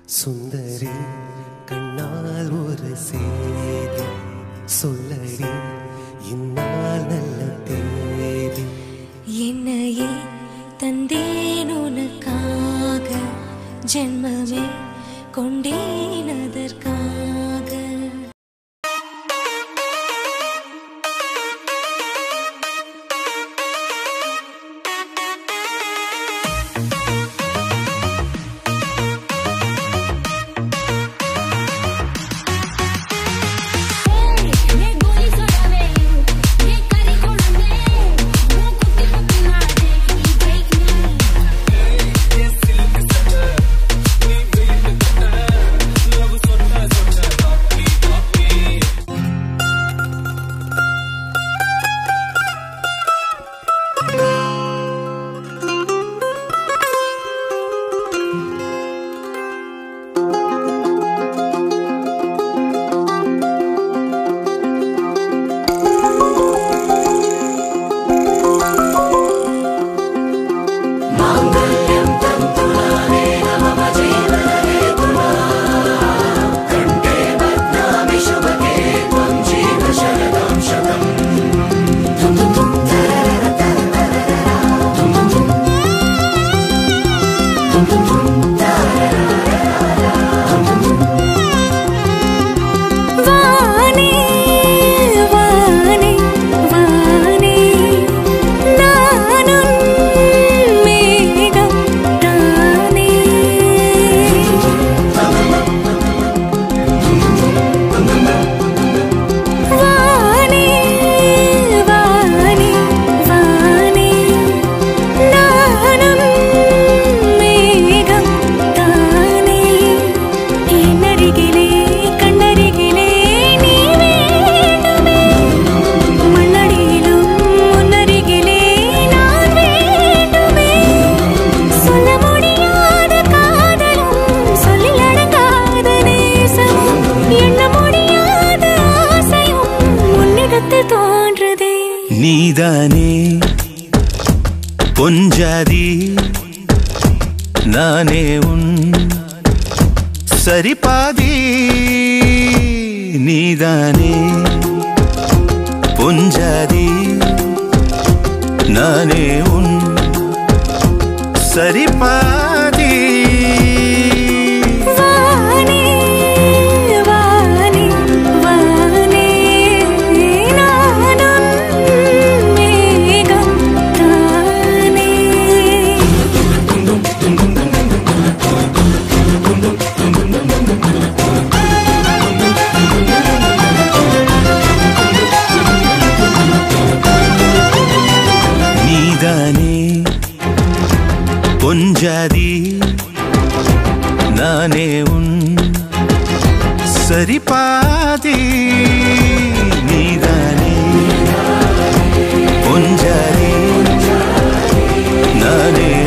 சுந்தரி கண்ணால் ஒரு செய்தி சொல்லடி இந்நாள் நல்ல தேதி என்னையே தந்தேன் உனக்காக ஜென்மமே கொண்டேன் அதற்காக வானே வானே வானே நானும் மேகம் தானே வானே வானே வானே நானும் மேகம் தானே என்னருகிலே கண்ணருகிலே நீ வேண்டுமே மண்ணடியிலும் முன்னருகிலே நான் வேண்டுமே சொல்ல முடியாத காதலும் சொல்லில் அடங்காத நேசமும் எண்ண முடியாத ஆசையும் உன்னிடத்தில் தோன்றுதே நீதானே பொஞ்சாதி நானே உன் சரிபாதி நீதானே பொஞ்சாதி நானே உன் சரிபாதி வானே வானே வானே நானும் மேகம் தானே நீதானே பொஞ்சாதி நானே உன் சரிபாதி நீதானே பொஞ்சாதி நானே